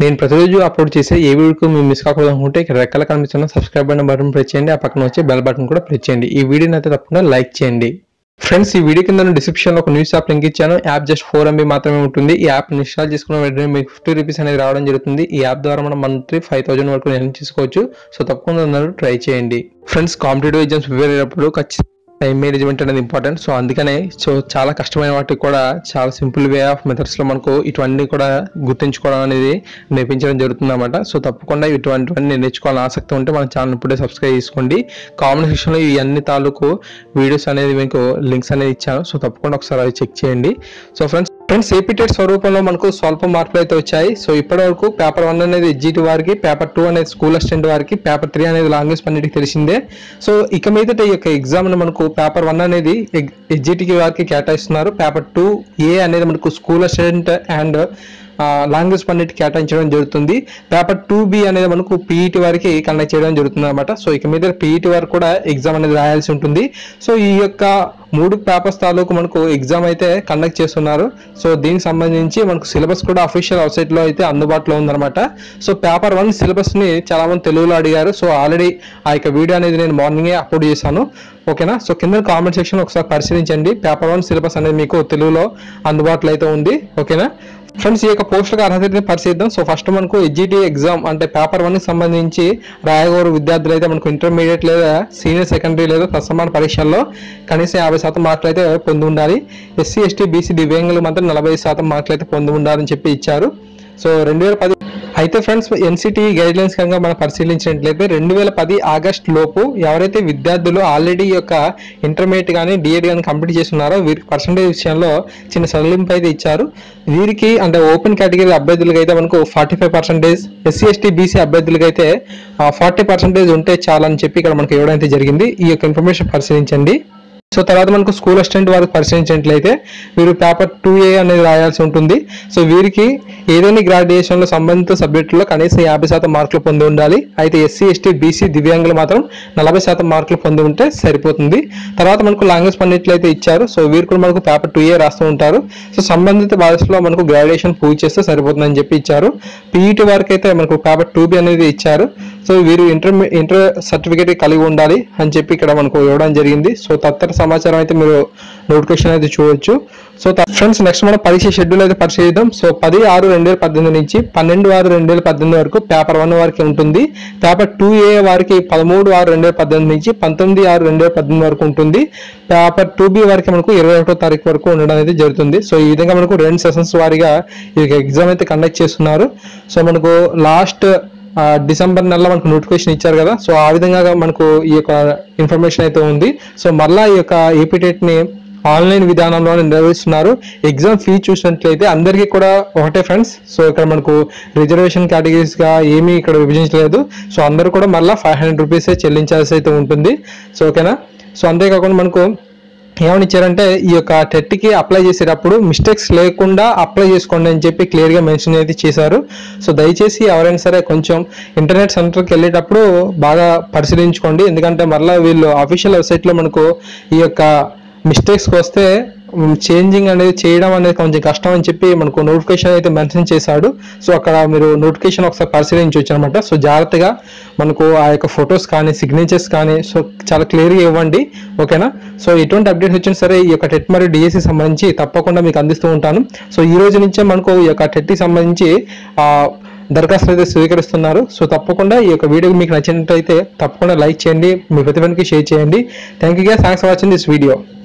నేను ప్రతిరోజు అప్లోడ్ చేసే ఏ వీడియోకి మీరు మిస్ కాకూడదు అనుకుంటే ఇక్కడ రెక్కల కనిపిస్తున్న సబ్స్క్రైబ్ అయిన బటన్ ప్రెస్ చేయండి ఆ పక్కన వచ్చే బెల్ బటన్ కూడా ప్రెస్ చేయండి ఈ వీడియోని అయితే తప్పకుండా లైక్ చేయండి ఫ్రెండ్స్ ఈ వీడియో కింద డిస్క్రిప్షన్ లో ఒక న్యూస్ యాప్ లింక్ ఇచ్చాను యాప్ జస్ట్ ఫోర్ ఎంబీ మాత్రమే ఉంటుంది ఈ యాప్ ఇన్స్టాల్ చేసుకున్న వెంటనే మీకు ఫిఫ్టీ రూపీస్ అనేది రావడం జరుగుతుంది ఈ యాప్ ద్వారా మనం మంత్లీ ఫైవ్ థౌసండ్ వరకు ఎర్న్ చేసుకోవచ్చు సో తప్పకుండా అందరూ ట్రై చేయండి ఫ్రెండ్స్ కాంపిటేటివ్ ఎగ్జామ్స్ ప్రిపేర్ అయ్యేటప్పుడు ఖచ్చితంగా టైం మేనేజ్మెంట్ అనేది ఇంపార్టెంట్ సో అందుకనే సో చాలా కష్టమైన వాటికి కూడా చాలా సింపుల్ వే ఆఫ్ మెథడ్స్లో మనకు ఇటువంటివి కూడా గుర్తుంచుకోవడం అనేది నేర్పించడం జరుగుతుంది అనమాట సో తప్పకుండా ఇటువంటివన్నీ నేర్చుకోవాలని ఆసక్తి ఉంటే మన ఛానల్ ఇప్పుడే సబ్స్క్రైబ్ చేసుకోండి కామెంట్ సెక్షన్లో ఈ అన్ని తాలూకు వీడియోస్ అనేది మీకు లింక్స్ అనేది ఇచ్చాను సో తప్పకుండా ఒకసారి అవి చెక్ చేయండి సో ఫ్రెండ్స్ ఫ్రెండ్స్ ఏపీటెట్ స్వరూపంలో మనకు స్వల్ప మార్పులు అయితే వచ్చాయి సో ఇప్పటి వరకు పేపర్ వన్ అనేది ఎగ్జిటి వారికి పేపర్ టూ అనేది స్కూల్ అసిస్టెంట్ వారికి పేపర్ త్రీ అనేది లాంగ్వేజ్ పన్నిటికి తెలిసిందే సో ఇక మీదట ఈ యొక్క ఎగ్జామ్ మనకు పేపర్ వన్ అనేది ఎగ్జిటికి వారికి కేటాయిస్తున్నారు పేపర్ టూ ఏ అనేది మనకు స్కూల్ అసిస్టెంట్ అండ్ లాంగ్వేజ్ పన్నిటి కేటాయించడం జరుగుతుంది పేపర్ టూ బి అనేది మనకు పీఈటీ వారికి కండక్ట్ చేయడం జరుగుతుంది అనమాట సో ఇక మీద పీఈటీ వారు కూడా ఎగ్జామ్ అనేది రాయాల్సి ఉంటుంది సో ఈ యొక్క మూడు పేపర్స్ తాలూకు మనకు ఎగ్జామ్ అయితే కండక్ట్ చేస్తున్నారు సో దీనికి సంబంధించి మనకు సిలబస్ కూడా అఫీషియల్ వెబ్సైట్లో అయితే అందుబాటులో ఉందన్నమాట సో పేపర్ వన్ సిలబస్ని చాలా మంది తెలుగులో అడిగారు సో ఆల్రెడీ ఆ యొక్క వీడియో అనేది నేను మార్నింగే అప్లోడ్ చేశాను ఓకేనా సో కింద కామెంట్ సెక్షన్ ఒకసారి పరిశీలించండి పేపర్ వన్ సిలబస్ అనేది మీకు తెలుగులో అందుబాటులో అయితే ఉంది ఓకేనా ఫ్రెండ్స్ ఈ యొక్క పోస్టులకు అర్హతని పరిశీలిద్దాం సో ఫస్ట్ మనకు ఎగ్జిటి ఎగ్జామ్ అంటే పేపర్ వన్ కి సంబంధించి రాయగోరు విద్యార్థులు అయితే మనకు ఇంటర్మీడియట్ లేదా సీనియర్ సెకండరీ లేదా తత్సమాన పరీక్షల్లో కనీసం యాభై శాతం మార్కులు అయితే పొంది ఉండాలి ఎస్సీ ఎస్టీ బీసీ దివ్యాంగులు మాత్రం నలభై శాతం మార్కులు అయితే పొంది ఉండాలని చెప్పి ఇచ్చారు సో రెండు వేల పది అయితే ఫ్రెండ్స్ ఎన్సిటి గైడ్ లైన్స్ కనుక మనం పరిశీలించినట్లయితే రెండు వేల పది ఆగస్ట్ లోపు ఎవరైతే విద్యార్థులు ఆల్రెడీ ఈ యొక్క ఇంటర్మీడియట్ కానీ డిఎడ్ కానీ కంప్లీట్ చేస్తున్నారో వీరికి పర్సంటేజ్ విషయంలో చిన్న సడలింపు అయితే ఇచ్చారు వీరికి అంటే ఓపెన్ కేటగిరీ అభ్యర్థులకు అయితే మనకు forty five percentage SC ST BC అభ్యర్థులకు అయితే ఫార్టీ పర్సెంటేజ్ ఉంటే చాలని చెప్పి ఇక్కడ మనకు ఇవ్వడం అయితే జరిగింది ఈ యొక్క ఇన్ఫర్మేషన్ పరిశీలించండి సో తర్వాత మనకు స్కూల్ అసిస్టెంట్ వారికి పరిశీలించినట్లయితే వీరు పేపర్ టూ ఏ అనేది రాయాల్సి ఉంటుంది సో వీరికి ఏదైనా గ్రాడ్యుయేషన్లో సంబంధిత సబ్జెక్టులో కనీసం యాభై శాతం మార్కులు పొంది ఉండాలి అయితే ఎస్సీ ఎస్టీ బీసీ దివ్యాంగులు మాత్రం నలభై శాతం మార్కులు పొంది ఉంటే సరిపోతుంది తర్వాత మనకు లాంగ్వేజ్ పన్నెట్లు అయితే ఇచ్చారు సో వీరు కూడా మనకు పేపర్ టూ ఏ రాస్తూ ఉంటారు సో సంబంధిత భాషలో మనకు గ్రాడ్యుయేషన్ పూర్తి చేస్తే సరిపోతుందని చెప్పి ఇచ్చారు పీఈటీ వారికి అయితే మనకు పేపర్ టూ బి అనేది ఇచ్చారు సో వీరు ఇంటర్ ఇంటర్ సర్టిఫికేట్ కలిగి ఉండాలి అని చెప్పి ఇక్కడ మనకు ఇవ్వడం జరిగింది సో తత్తర సమాచారం అయితే మీరు నోటిఫికేషన్ అయితే చూడొచ్చు సో ఫ్రెండ్స్ నెక్స్ట్ మనం పరీక్ష షెడ్యూల్ అయితే పరిశీలిద్దాం సో పది ఆరు రెండు వేల పద్దెనిమిది నుంచి పన్నెండు ఆరు రెండు వేల పద్దెనిమిది వరకు పేపర్ వన్ వారికి ఉంటుంది పేపర్ టూ ఏ వారికి పదమూడు ఆరు రెండు వేల పద్దెనిమిది నుంచి పంతొమ్మిది ఆరు రెండు వేల పద్దెనిమిది వరకు ఉంటుంది పేపర్ టూ బి వారికి మనకు ఇరవై ఒకటో తారీఖు వరకు ఉండడం అనేది జరుగుతుంది సో ఈ విధంగా మనకు రెండు సెషన్స్ వారీగా ఈ ఎగ్జామ్ అయితే కండక్ట్ చేస్తున్నారు సో మనకు లాస్ట్ ఆ, డిసెంబర్ నెలలో మనకు నోటిఫికేషన్ ఇచ్చారు కదా సో ఆ విధంగా మనకు ఈ యొక్క ఇన్ఫర్మేషన్ అయితే ఉంది సో మళ్ళా ఈ యొక్క ఏపీటెట్ ని ఆన్లైన్ విధానంలో నిర్వహిస్తున్నారు ఎగ్జామ్ ఫీ చూసినట్లయితే అందరికీ కూడా ఒకటే ఫ్రెండ్స్ సో ఇక్కడ మనకు రిజర్వేషన్ కేటగిరీస్ గా ఏమీ ఇక్కడ విభజించలేదు సో అందరూ కూడా మళ్ళీ ఫైవ్ హండ్రెడ్ రూపీసే చెల్లించాల్సి అయితే ఉంటుంది సో ఓకేనా సో అంతేకాకుండా మనకు ఏమని ఇచ్చారంటే ఈ యొక్క టెట్ కి అప్లై చేసేటప్పుడు మిస్టేక్స్ లేకుండా అప్లై చేసుకోండి అని చెప్పి క్లియర్ గా మెన్షన్ అయితే చేశారు సో దయచేసి ఎవరైనా సరే కొంచెం ఇంటర్నెట్ సెంటర్కి వెళ్ళేటప్పుడు బాగా పరిశీలించుకోండి ఎందుకంటే మరలా వీళ్ళు అఫీషియల్ వెబ్సైట్ లో మనకు ఈ యొక్క మిస్టేక్స్ వస్తే చేంజింగ్ అనేది చేయడం అనేది కొంచెం కష్టం అని చెప్పి మనకు నోటిఫికేషన్ అయితే మెన్షన్ చేశాడు సో అక్కడ మీరు నోటిఫికేషన్ ఒకసారి పరిశీలించవచ్చు అనమాట సో జాగ్రత్తగా మనకు ఆ యొక్క ఫొటోస్ కానీ సిగ్నేచర్స్ కానీ సో చాలా క్లియర్గా ఇవ్వండి ఓకేనా సో ఎటువంటి అప్డేట్స్ వచ్చినా సరే ఈ యొక్క టెట్ మరియు డిఎస్సి సంబంధించి తప్పకుండా మీకు అందిస్తూ ఉంటాను సో ఈ రోజు నుంచే మనకు ఈ యొక్క టెట్కి సంబంధించి ఆ, దరఖాస్తులు అయితే స్వీకరిస్తున్నారు సో తప్పకుండా ఈ యొక్క వీడియో మీకు నచ్చినట్లయితే తప్పకుండా లైక్ చేయండి మీ ప్రతిభకి షేర్ చేయండి thank you thanks for watching this video